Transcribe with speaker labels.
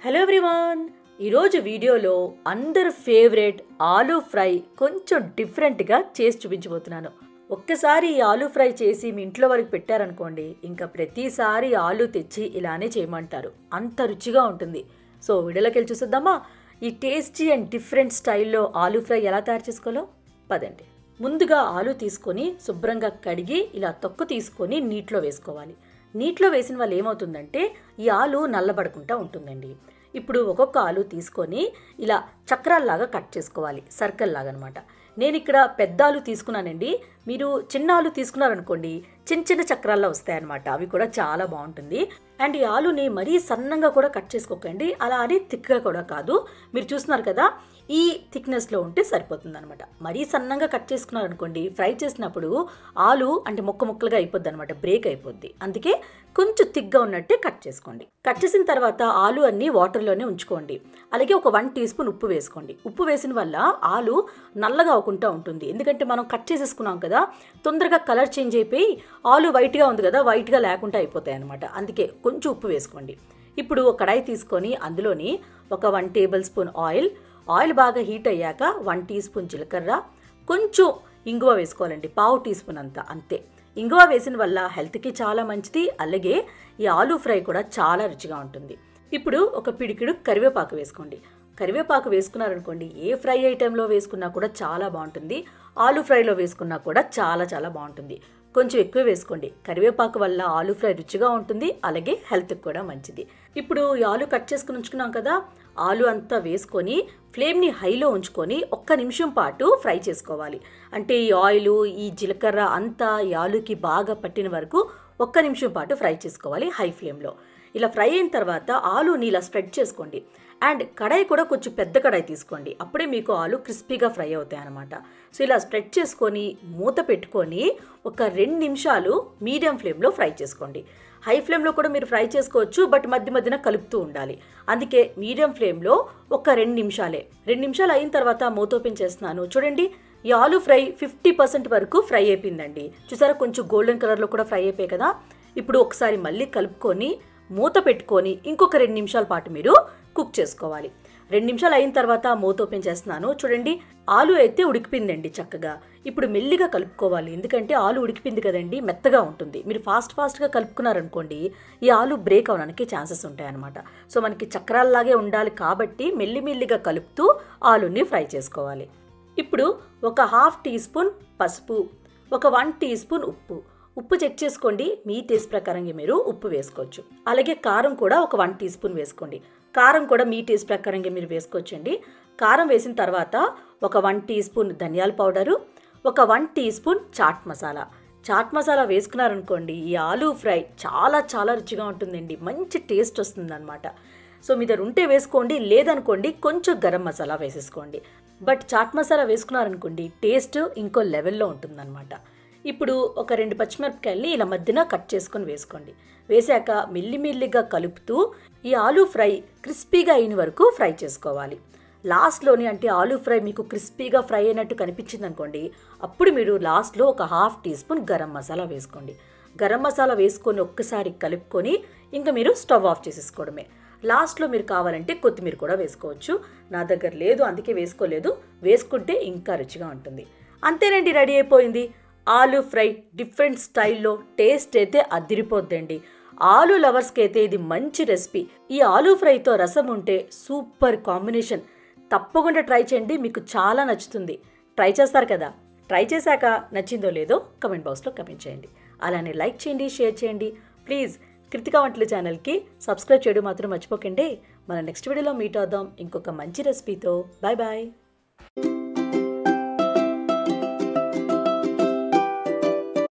Speaker 1: hello everyone ఈరోజు వీడియోలో అందరు ఫేవరెట్ ఆలూ ఫ్రై కొంచెం డిఫరెంట్గా చేసి చూపించబోతున్నాను ఒక్కసారి ఈ ఆలూ ఫ్రై చేసి మీ ఇంట్లో వరకు పెట్టారనుకోండి ఇంకా ప్రతిసారి ఆలూ తెచ్చి ఇలానే చేయమంటారు అంత రుచిగా ఉంటుంది సో వీడియోలోకి వెళ్ళి చూసేద్దామా ఈ టేస్టీ అండ్ డిఫరెంట్ స్టైల్లో ఆలూ ఫ్రై ఎలా తయారు చేసుకోవాలో పదండి ముందుగా ఆలు తీసుకొని శుభ్రంగా కడిగి ఇలా తొక్కు తీసుకొని నీటిలో వేసుకోవాలి నీటిలో వేసిన వాళ్ళు ఏమవుతుందంటే ఈ ఆలు నల్లబడకుండా ఉంటుందండి ఇప్పుడు ఒక్కొక్క ఆలు తీసుకొని ఇలా చక్రాల్లాగా కట్ చేసుకోవాలి సర్కిల్ లాగా అనమాట నేను ఇక్కడ పెద్ద ఆలు తీసుకున్నానండి మీరు చిన్న ఆలు తీసుకున్నారనుకోండి చిన్న చిన్న చక్రాల్లో వస్తాయన్నమాట అవి కూడా చాలా బాగుంటుంది అండ్ ఈ ఆలుని మరీ సన్నంగా కూడా కట్ చేసుకోకండి అలా అని థిక్గా కూడా కాదు మీరు చూస్తున్నారు కదా ఈ థిక్నెస్లో ఉంటే సరిపోతుంది అనమాట మరీ సన్నంగా కట్ చేసుకున్నారనుకోండి ఫ్రై చేసినప్పుడు ఆలు అంటే ముక్క ముక్కలుగా అయిపోద్ది అనమాట బ్రేక్ అయిపోద్ది అందుకే కొంచెం థిక్గా ఉన్నట్టే కట్ చేసుకోండి కట్ చేసిన తర్వాత ఆలు అన్ని వాటర్లోనే ఉంచుకోండి అలాగే ఒక వన్ టీ స్పూన్ ఉప్పు వేసుకోండి ఉప్పు వేసిన వల్ల ఆలు నల్లగా అవ్వకుండా ఉంటుంది ఎందుకంటే మనం కట్ చేసేసుకున్నాం కదా తొందరగా కలర్ చేంజ్ అయిపోయి ఆలు వైట్గా ఉంది కదా వైట్గా లేకుండా అయిపోతాయి అనమాట అందుకే కొంచెం ఉప్పు వేసుకోండి ఇప్పుడు ఒక కడాయి తీసుకొని అందులోని ఒక one tablespoon oil oil బాగా హీట్ అయ్యాక వన్ టీ స్పూన్ జీలకర్ర కొంచెం ఇంగువ వేసుకోవాలండి పావు టీ స్పూన్ అంత అంతే ఇంగువ వేసిన వల్ల హెల్త్కి చాలా మంచిది అలాగే ఈ ఆలూ ఫ్రై కూడా చాలా రుచిగా ఉంటుంది ఇప్పుడు ఒక పిడికిడు కరివేపాకు వేసుకోండి కరివేపాకు వేసుకున్నారనుకోండి ఏ ఫ్రై ఐటెంలో వేసుకున్నా కూడా చాలా బాగుంటుంది ఆలూ ఫ్రైలో వేసుకున్నా కూడా చాలా చాలా బాగుంటుంది కొంచెం ఎక్కువ వేసుకోండి కరివేపాకు వల్ల ఆలూ ఫ్రై రుచిగా ఉంటుంది అలాగే హెల్త్కి కూడా మంచిది ఇప్పుడు ఈ ఆలు కట్ చేసుకుని ఉంచుకున్నాం కదా ఆలు అంతా వేసుకొని ఫ్లేమ్ని హైలో ఉంచుకొని ఒక్క నిమిషం పాటు ఫ్రై చేసుకోవాలి అంటే ఈ ఆయిల్ ఈ జీలకర్ర అంతా ఈ ఆలుకి బాగా పట్టిన వరకు ఒక్క నిమిషం పాటు ఫ్రై చేసుకోవాలి హై ఫ్లేమ్లో ఇలా ఫ్రై అయిన తర్వాత ఆలుని ఇలా స్ప్రెడ్ చేసుకోండి అండ్ కడాయి కూడా కొంచెం పెద్ద కడాయి తీసుకోండి అప్పుడే మీకు ఆలు క్రిస్పీగా ఫ్రై అవుతాయి అనమాట సో ఇలా స్ప్రెడ్ చేసుకొని మూత పెట్టుకొని ఒక రెండు నిమిషాలు మీడియం ఫ్లేమ్లో ఫ్రై చేసుకోండి హై ఫ్లేమ్లో కూడా మీరు ఫ్రై చేసుకోవచ్చు బట్ మధ్య మధ్యన కలుపుతూ ఉండాలి అందుకే మీడియం ఫ్లేమ్లో ఒక రెండు నిమిషాలే రెండు నిమిషాలు అయిన తర్వాత మూత ఓపెన్ చేస్తున్నాను చూడండి ఈ ఆలు ఫ్రై ఫిఫ్టీ పర్సెంట్ వరకు ఫ్రై అయిపోయిందండి చూసారా కొంచెం గోల్డెన్ కలర్లో కూడా ఫ్రై అయిపోయాయి కదా ఇప్పుడు ఒకసారి మళ్ళీ కలుపుకొని మూత పెట్టుకొని ఇంకొక రెండు నిమిషాల పాటు మీరు కుక్ చేసుకోవాలి రెండు నిమిషాలు అయిన తర్వాత మూత ఓపెన్ చేస్తున్నాను చూడండి ఆలు అయితే ఉడికిపోయిందండి చక్కగా ఇప్పుడు మెల్లిగా కలుపుకోవాలి ఎందుకంటే ఆలు ఉడికిపోయింది కదండి మెత్తగా ఉంటుంది మీరు ఫాస్ట్ ఫాస్ట్గా కలుపుకున్నారనుకోండి ఈ ఆలు బ్రేక్ అవడానికి ఛాన్సెస్ ఉంటాయి అనమాట సో మనకి చక్రాల్లాగే ఉండాలి కాబట్టి మెల్లిమెల్లిగా కలుపుతూ ఆలుని ఫ్రై చేసుకోవాలి ఇప్పుడు ఒక హాఫ్ టీ స్పూన్ పసుపు ఒక వన్ టీ స్పూన్ ఉప్పు ఉప్పు చెక్ చేసుకోండి మీ టేస్ట్ ప్రకారంగా మీరు ఉప్పు వేసుకోవచ్చు అలాగే కారం కూడా ఒక వన్ టీ స్పూన్ వేసుకోండి కారం కూడా మీ టేస్ట్ ప్రకారంగా మీరు వేసుకోవచ్చండి కారం వేసిన తర్వాత ఒక వన్ టీ స్పూన్ ధనియాల పౌడరు ఒక one teaspoon chaat masala chaat masala వేసుకున్నారనుకోండి ఈ ఆలూ ఫ్రై చాలా చాలా రుచిగా ఉంటుందండి మంచి టేస్ట్ వస్తుందన్నమాట సో మీ దగ్గర ఉంటే వేసుకోండి లేదనుకోండి కొంచెం గరం మసాలా వేసేసుకోండి బట్ చాట్ మసాలా వేసుకున్నారనుకోండి టేస్ట్ ఇంకో లెవెల్లో ఉంటుందన్నమాట ఇప్పుడు ఒక రెండు పచ్చిమిరపకాయల్ని ఇలా మధ్యన కట్ చేసుకొని వేసుకోండి వేసాక మెల్లిమెల్లిగా కలుపుతూ ఈ ఆలూ ఫ్రై క్రిస్పీగా అయిన వరకు ఫ్రై చేసుకోవాలి లాస్ట్లోని అంటే ఆలూ ఫ్రై మీకు క్రిస్పీగా ఫ్రై అయినట్టు కనిపించింది అనుకోండి అప్పుడు మీరు లాస్ట్లో ఒక half teaspoon garam masala వేసుకోండి గరం మసాలా వేసుకొని ఒక్కసారి కలుపుకొని ఇంకా మీరు స్టవ్ ఆఫ్ చేసేసుకోవడమే లాస్ట్లో మీరు కావాలంటే కొత్తిమీర కూడా వేసుకోవచ్చు నా దగ్గర లేదు అందుకే వేసుకోలేదు వేసుకుంటే ఇంకా రుచిగా ఉంటుంది అంతేనండి రెడీ అయిపోయింది ఆలూ ఫ్రై డిఫరెంట్ స్టైల్లో టేస్ట్ అయితే అదిరిపోద్దండి ఆలు లవర్స్కి అయితే ఇది మంచి రెసిపీ ఈ ఆలూ ఫ్రైతో రసం ఉంటే సూపర్ కాంబినేషన్ తప్పకుండా ట్రై చేయండి మీకు చాలా నచ్చుతుంది ట్రై చేస్తారు కదా ట్రై చేశాక నచ్చిందో లేదో కమెంట్ బాక్స్లో కమెంట్ చేయండి అలానే లైక్ చేయండి షేర్ చేయండి ప్లీజ్ కృతికా వంటల ఛానల్కి సబ్స్క్రైబ్ చేయడం మాత్రం మర్చిపోకండి మన నెక్స్ట్ వీడియోలో మీట్ అవుదాం ఇంకొక మంచి రెసిపీతో బాయ్ బాయ్